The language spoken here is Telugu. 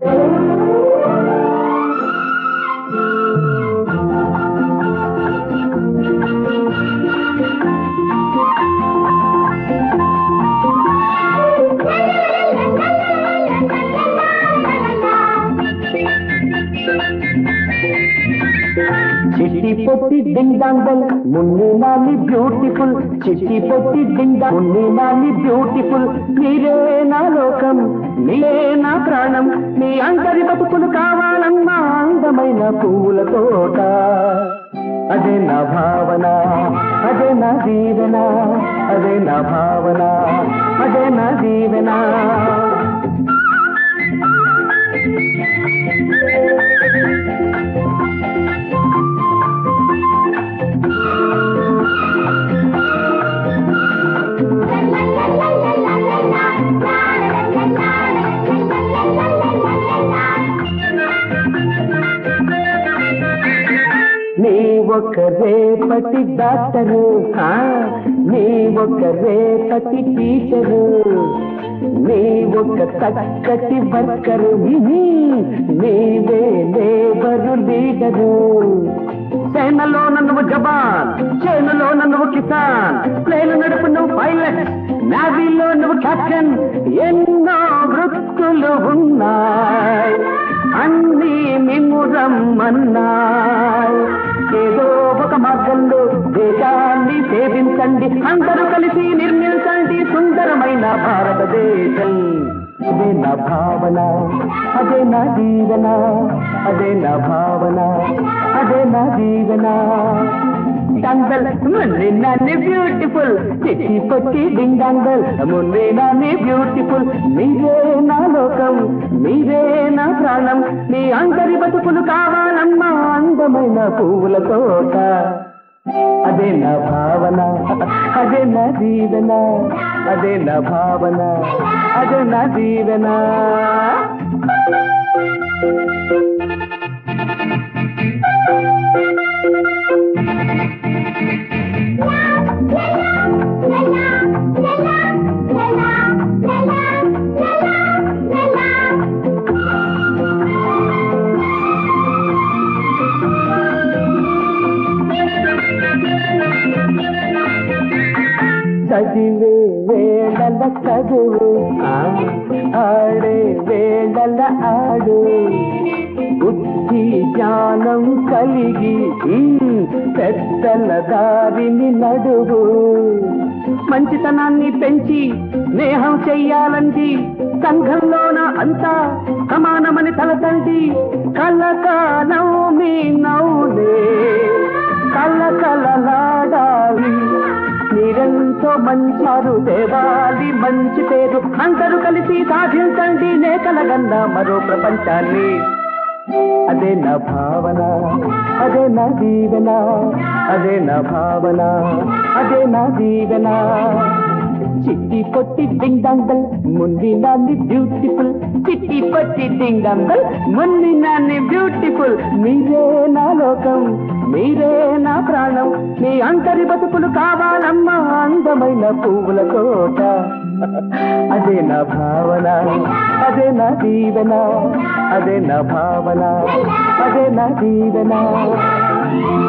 చిట్టి పొట్టి డింగ్ డాంగల్ మున్ని నాని బ్యూటిఫుల్ చిట్టి పొట్టి డింగ్ డాంగ్ మున్ని నాని బ్యూటిఫుల్ మీరే నా లోకం మీరే నా ప్రాణం మీ అందరి బతుకులు కావాలన్నా అందమైన పువ్వుల తోట అదే నా భావన అదే నా దీవెన అదే నా భావన అదే నా దీవెన నీ ఒక రేపటి డాక్టరు ఆ, నీ ఒక రేపటి టీచరు నీ ఒక చక్కటి వర్కరు మ్హూ. నీవే లేబరు లీడరు సేనలో నువ్వు జవాన్ చేనులో నువ్వు కిసాన్ ప్లేన్ నడుపు నువ్వు పైలట్ నావీలో నువ్వు కెప్టెన్ ఎన్నో వృత్తులు ఉన్నాయి అన్ని మిమ్మురమ్మన్నాయి ఏదో ఒక మార్గంలో దేశాన్ని సేవించండి అందరూ కలిసి నిర్మించండి సుందరమైన భారతదేశం అదే నా భావన అదే నా జీవన అదే నా భావన అదే నా జీవన డంగల్ మున్నే నాన్ని బ్యూటిఫుల్ చిట్టి పొట్టి డింగంగల్ మున్నే నాన్ని బ్యూటిఫుల్ మీరే నా లోకం మీరే నా ప్రాణం మీ అందరి బతుకులు కావాలమ్మా అందమైన పువ్వుల తోట అదే నా భావన అదే నా జీవన అదే నా భావన అదే నా జీవన చదివే వేళల చదువు ఆ, ఆడే వేళల ఆడు బుద్ధి జ్ఞానం కలిగి ఉమ్, పెద్దల దారిని నడువు మంచితనాన్ని పెంచి స్నేహం చెయ్యాలండి సంఘంలోన అంతా సమానమని తలతండి కలకాలం మీ నవ్వులే కలకలలాడాలి మీరెంతో మంచారు దేవాలి మంచి పేరు అందరూ కలిసి సాధించండి నేకలగన్న మరో ప్రపంచాన్ని అదే నా భావన అదే నా దీవెన అదే నా భావన అదే నా దీవెన చిట్టి పొట్టి డింగ్ డంగల్ మున్ని నాన్ని బ్యూటిఫుల్ చిట్టి పొట్టి డింగ్ డంగల్ మున్ని నాన్ని బ్యూటిఫుల్ మీరే నా లోకం మీరే నా ప్రాణం మీ అంతరి బతుకులు కావాలమ్మా అందమైన పువ్వుల కోట అదే నా భావన అదే నా దీవెన అదే నా భావన అదే నా దీవెన